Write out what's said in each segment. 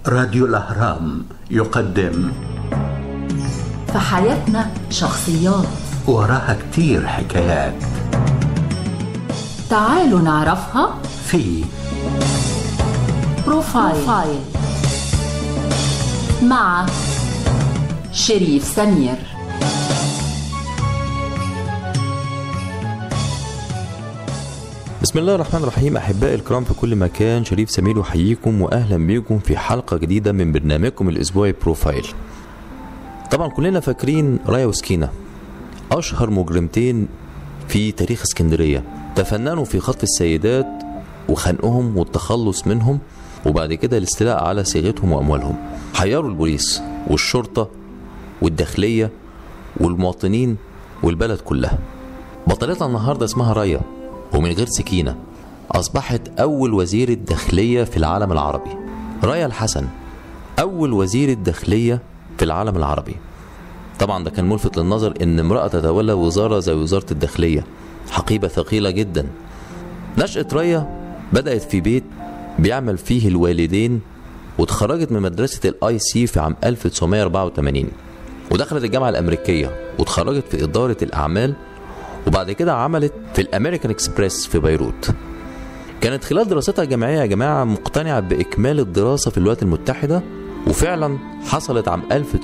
راديو الأهرام يقدم في حياتنا شخصيات وراها كتير حكايات تعالوا نعرفها في بروفايل, بروفايل. مع شريف سمير بسم الله الرحمن الرحيم احبائي الكرام في كل مكان شريف سمير يحييكم واهلا بيكم في حلقه جديده من برنامجكم الاسبوعي بروفايل طبعا كلنا فاكرين رايا وسكينه اشهر مجرمتين في تاريخ اسكندريه تفننوا في خطف السيدات وخنقهم والتخلص منهم وبعد كده الاستيلاء على صيغتهم واموالهم حيروا البوليس والشرطه والداخليه والمواطنين والبلد كلها بطلتنا النهارده اسمها رايا ومن غير سكينة أصبحت أول وزير الداخلية في العالم العربي رايا الحسن أول وزير الداخلية في العالم العربي طبعا ده كان ملفت للنظر إن امرأة تتولى وزارة زي وزارة الداخلية حقيبة ثقيلة جدا نشأة رايا بدأت في بيت بيعمل فيه الوالدين واتخرجت من مدرسة الاي سي في عام 1984 ودخلت الجامعة الأمريكية واتخرجت في إدارة الأعمال وبعد كده عملت في الامريكان اكسبريس في بيروت كانت خلال دراستها الجامعيه يا جماعه مقتنعه باكمال الدراسه في الولايات المتحده وفعلا حصلت عام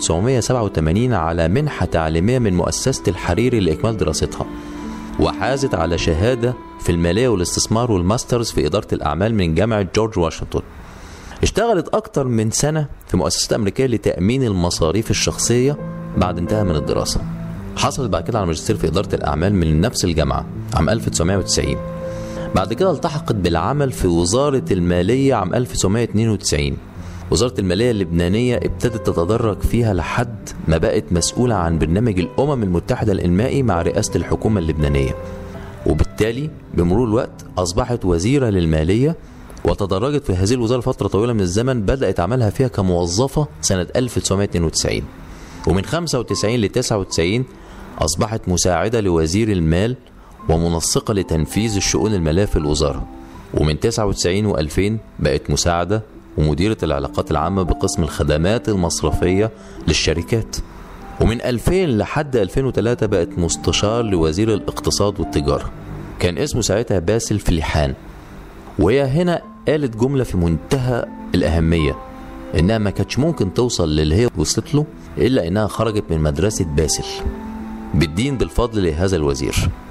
1987 على منحه تعليميه من مؤسسه الحريري لاكمال دراستها وحازت على شهاده في الماليه والاستثمار والماسترز في اداره الاعمال من جامعه جورج واشنطن اشتغلت اكتر من سنه في مؤسسه امريكيه لتامين المصاريف الشخصيه بعد انتهى من الدراسه حصلت بعد كده على ماجستير في إدارة الأعمال من نفس الجامعة عام 1990 بعد كده التحقت بالعمل في وزارة المالية عام 1992 وزارة المالية اللبنانية ابتدت تتدرج فيها لحد ما بقت مسؤولة عن برنامج الأمم المتحدة الإنمائي مع رئاسة الحكومة اللبنانية وبالتالي بمرور الوقت أصبحت وزيرة للمالية وتدرجت في هذه الوزارة فترة طويلة من الزمن بدأت عملها فيها كموظفة سنة 1992 ومن 95 ل 99 أصبحت مساعدة لوزير المال ومنسقة لتنفيذ الشؤون المالية في الوزارة ومن 99 و2000 بقت مساعدة ومديرة العلاقات العامة بقسم الخدمات المصرفية للشركات ومن 2000 لحد 2003 بقت مستشار لوزير الاقتصاد والتجارة كان اسمه ساعتها باسل فليحان وهي هنا قالت جملة في منتهى الأهمية إنها ما كانتش ممكن توصل للي هي وصلت له إلا إنها خرجت من مدرسة باسل بالدين بالفضل لهذا الوزير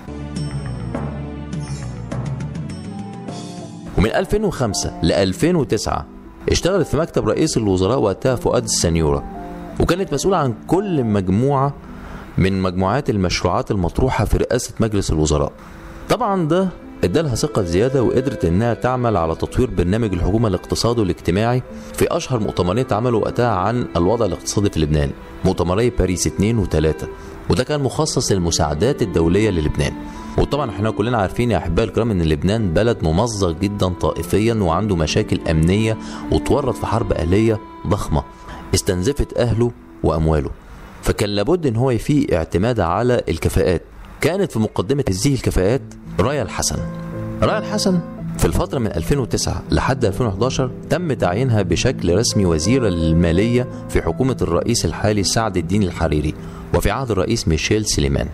ومن 2005 ل 2009 اشتغلت في مكتب رئيس الوزراء وقتها فؤاد السنيورة وكانت مسؤولة عن كل مجموعة من مجموعات المشروعات المطروحة في رئاسة مجلس الوزراء طبعا ده ادالها ثقة زيادة وقدرت انها تعمل على تطوير برنامج الحكومة الاقتصادي والاجتماعي في اشهر مؤتمرين اتعملوا وقتها عن الوضع الاقتصادي في لبنان مؤتمري باريس 2 و3 وده كان مخصص للمساعدات الدولية للبنان وطبعا احنا كلنا عارفين يا احبائي الكرام ان لبنان بلد ممزق جدا طائفيا وعنده مشاكل امنيه وتورط في حرب اهليه ضخمه استنزفت اهله وامواله فكان لابد ان هو يفيق اعتماد على الكفاءات كانت في مقدمه هذه الكفاءات رايا الحسن رايا الحسن في الفترة من 2009 لحد 2011 تم تعيينها بشكل رسمي وزيرة للمالية في حكومة الرئيس الحالي سعد الدين الحريري وفي عهد الرئيس ميشيل سليمان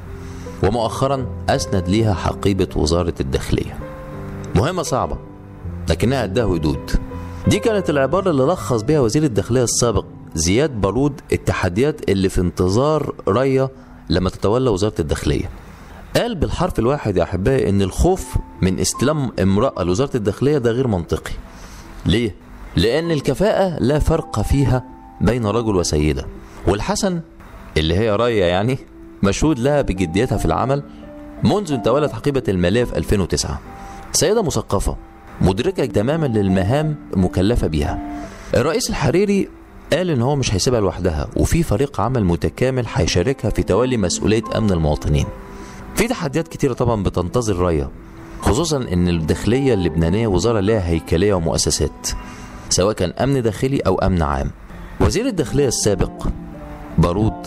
ومؤخرا أسند ليها حقيبة وزارة الداخلية مهمة صعبة لكنها أداها ودود دي كانت العبارة اللي لخص بها وزير الداخلية السابق زياد بارود التحديات اللي في انتظار ريا لما تتولى وزارة الداخلية قال بالحرف الواحد يا أحبائي إن الخوف من استلام امرأة لوزارة الداخلية ده غير منطقي ليه؟ لأن الكفاءة لا فرق فيها بين رجل وسيدة والحسن اللي هي راية يعني مشهود لها بجديتها في العمل منذ ان تولت حقيبة المالية في 2009 سيدة مثقفة مدركة تماما للمهام المكلفة بيها الرئيس الحريري قال ان هو مش هيسيبها لوحدها وفي فريق عمل متكامل هيشاركها في تولي مسؤولية امن المواطنين في تحديات كتيرة طبعا بتنتظر رايا خصوصا ان الداخلية اللبنانية وزارة لها هيكلية ومؤسسات سواء كان امن داخلي او امن عام وزير الداخلية السابق بارود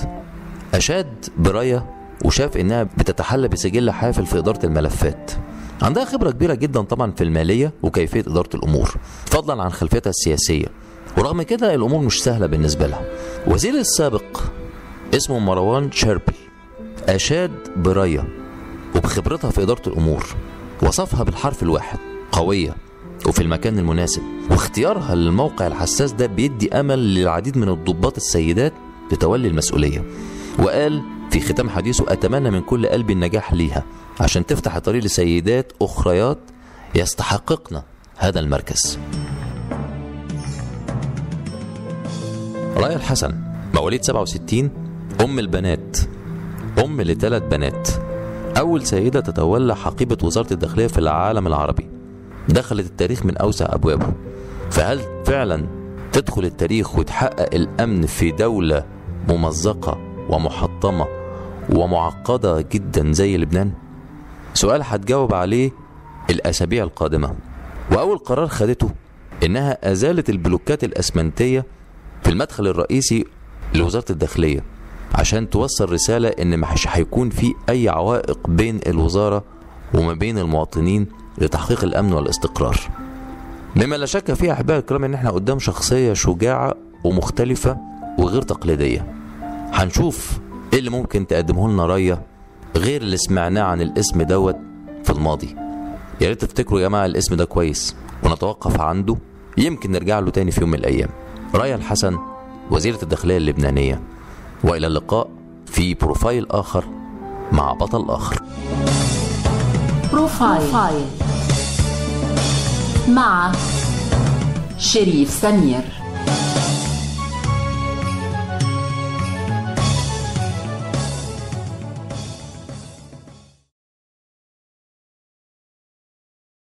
أشاد برايا وشاف إنها بتتحلى بسجل حافل في إدارة الملفات عندها خبرة كبيرة جدا طبعا في المالية وكيفية إدارة الأمور فضلا عن خلفيتها السياسية ورغم كده الأمور مش سهلة بالنسبة لها وزير السابق اسمه مروان شربل أشاد برايا وبخبرتها في إدارة الأمور وصفها بالحرف الواحد قوية وفي المكان المناسب واختيارها للموقع الحساس ده بيدي أمل للعديد من الضباط السيدات لتولي المسؤولية وقال في ختام حديثه أتمنى من كل قلبي النجاح ليها عشان تفتح الطريق لسيدات أخريات يستحققن هذا المركز رايا الحسن مواليد 67 أم البنات أم لثلاث بنات أول سيدة تتولى حقيبة وزارة الداخلية في العالم العربي دخلت التاريخ من أوسع أبوابه فهل فعلا تدخل التاريخ وتحقق الأمن في دولة ممزقة ومحطمة ومعقدة جدا زي لبنان؟ سؤال هتجاوب عليه الأسابيع القادمة وأول قرار خدته إنها أزالت البلوكات الأسمنتية في المدخل الرئيسي لوزارة الداخلية عشان توصل رسالة إن مش هيكون في أي عوائق بين الوزارة وما بين المواطنين لتحقيق الأمن والاستقرار مما لا شك فيه أحبائي الكرام إن إحنا قدام شخصية شجاعة ومختلفة وغير تقليدية هنشوف إيه اللي ممكن تقدمه لنا راية غير اللي سمعناه عن الاسم دوت في الماضي يا ريت تفتكروا يا جماعة الاسم ده كويس ونتوقف عنده يمكن نرجع له تاني في يوم من الأيام رايا الحسن وزيرة الداخلية اللبنانية وإلى اللقاء في بروفايل آخر مع بطل آخر بروفايل مع شريف سمير